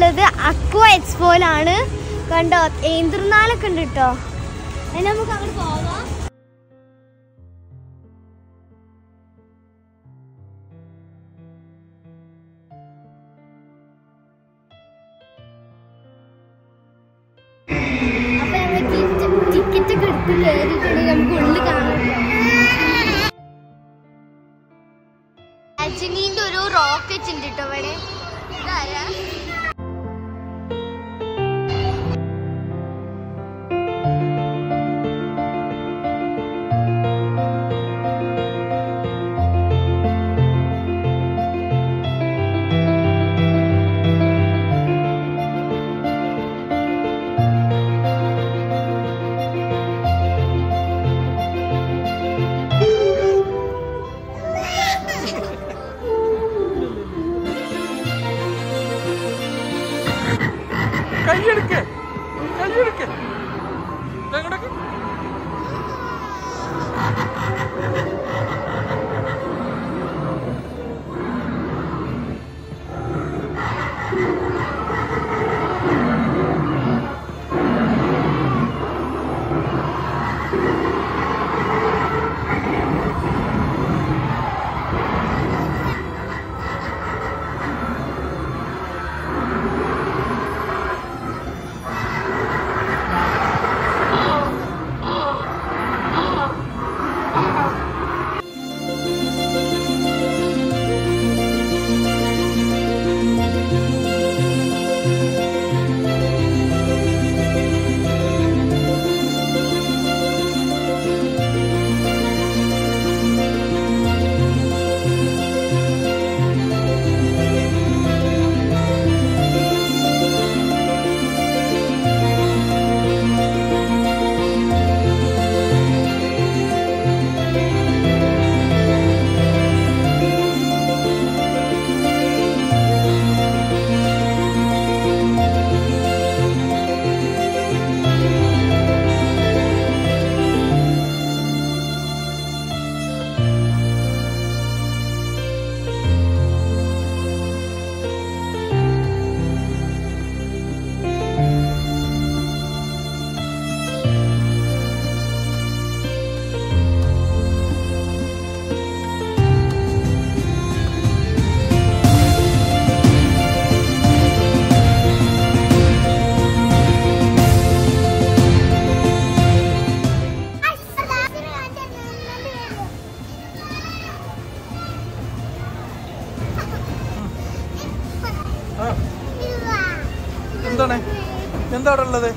ഉള്ളത് അക്വ എക്സ്പോയിലാണ് കണ്ടോ ഏന്ത്രനാളൊക്കെ ഉണ്ട് കേട്ടോ അതിന് നമുക്ക് അങ്ങോട്ട് പോവാം അപ്പൊ ഞങ്ങൾ ടിക്കറ്റ് ഒക്കെ എടുത്ത് കയറിയിട്ടുണ്ട് നമുക്ക് ഉള്ളിൽ കാണാം അജനീന്റെ ഒരു റോക്കറ്റ് ഉണ്ട് കേട്ടോ ഇവിടെ ഇതാരാ കൈയെടുക്ക് കൈയെടുക്ക് എങ്ങോട്ടേക്ക് ആ എന്താണ് എന്താ അവിടെ ഉള്ളത്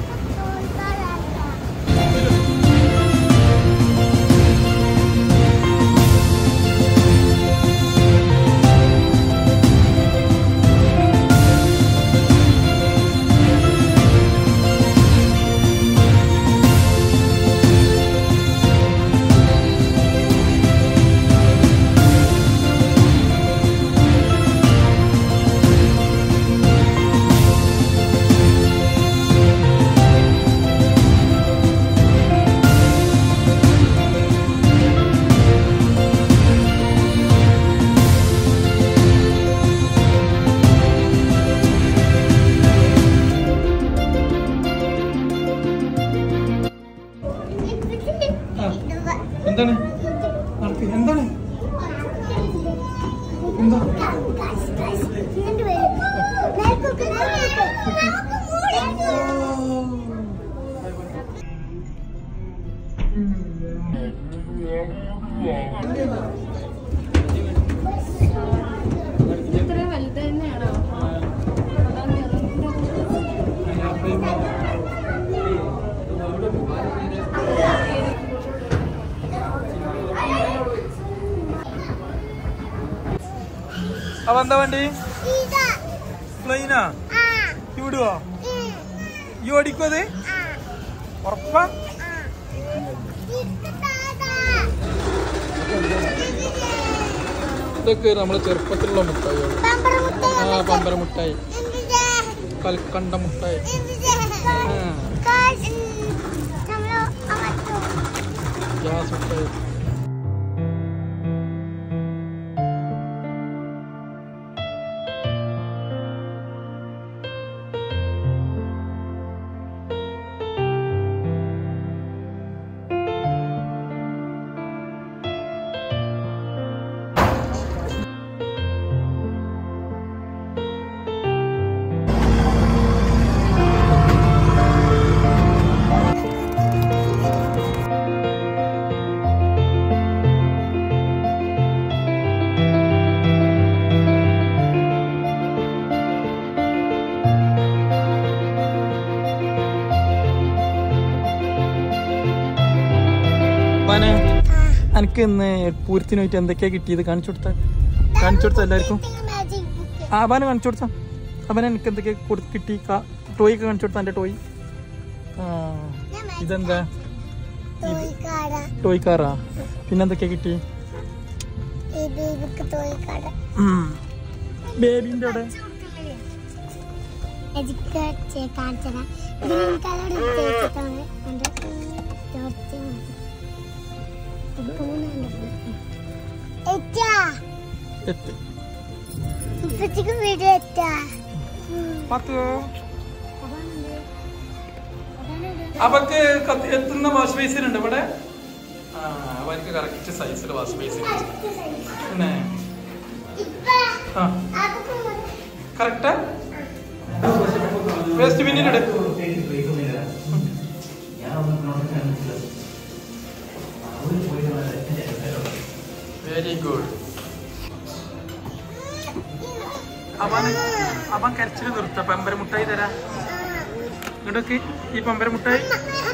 ആ, എന്താണ് നടക്ക് എന്താണ് എന്താ ഇത്ര വലുത് തന്നെയാണോ അപ്പൊ എന്താ വണ്ടി പ്ലെയിനാ ഇവിടുവോ ഈ ഓടിക്കോ അത് ഉറപ്പാ ഇതൊക്കെ നമ്മളെ ചെറുപ്പത്തിലുള്ള മുട്ടായികൾ ആ പമ്പര മുട്ടായി കൽക്കണ്ട മുട്ടായി ആ, ഗ്യാസ് മുട്ടായി പനെ എനിക്ക് ഇന്ന് പൂരത്തിന് പോയിട്ട് എന്തൊക്കെയാ കിട്ടിയത് കാണിച്ചു കൊടുത്ത കാണിച്ചു കൊടുത്ത എല്ലാവർക്കും മാജിക് ബുക്ക് ആ അവനെ കാണിച്ചു കൊടുത്ത അവനെ എനിക്ക് എന്തൊക്കെയാ കൊടു കിട്ടി ടോയ് ഒക്കെ കാണിച്ചു കൊടുത്ത എന്റെ ടോയ് ആ ഇതെന്താ തോയിക്കാട ടോയ് കാറാ പിന്നെന്തൊക്കെയാ കിട്ടി ഈ ബേബിക്ക് തോയിക്കാട ബേബിന്റെ അവിടെ എജിക്ക് കാണിച്ചത് ഗ്രീൻ കളർ തേച്ചിട്ടാണ് എൻ്റെ ടോർച്ച് എറ്റാ എട്ട് ഇപ്പച്ചക്ക് വീഡിയോ എറ്റാ പത്ത് അവക്ക് കത്ത് എത്തുന്ന വാഷ് ബേസിനുണ്ട് ഇവിടെ ആ അവർക്ക് കറക്റ്റ് സൈസിൽ വാഷ് ബേസിൻ പിന്നെ ആ കറക്റ്റാ വേസ്റ്റ് ബിന്നിലിട് വെരി ഗുഡ് അവൻ അവൻ കരച്ചിൽ നിർത്ത പമ്പര മുട്ടായി തരാ ഇങ്ങോട്ടൊക്കെ ഈ പമ്പര മുട്ടായി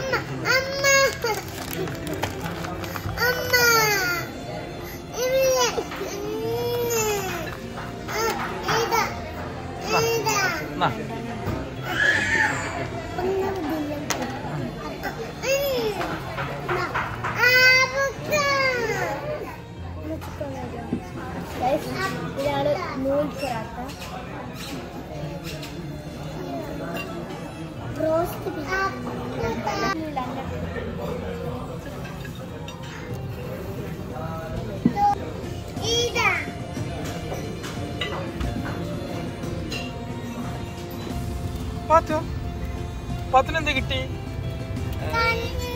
നാ ഇയാള് നൂൽ പൊറാട്ട റോസ്റ്റ് ഇതാ പാത്തു പാത്തിന് എന്ത് കിട്ടി കണ്ണ്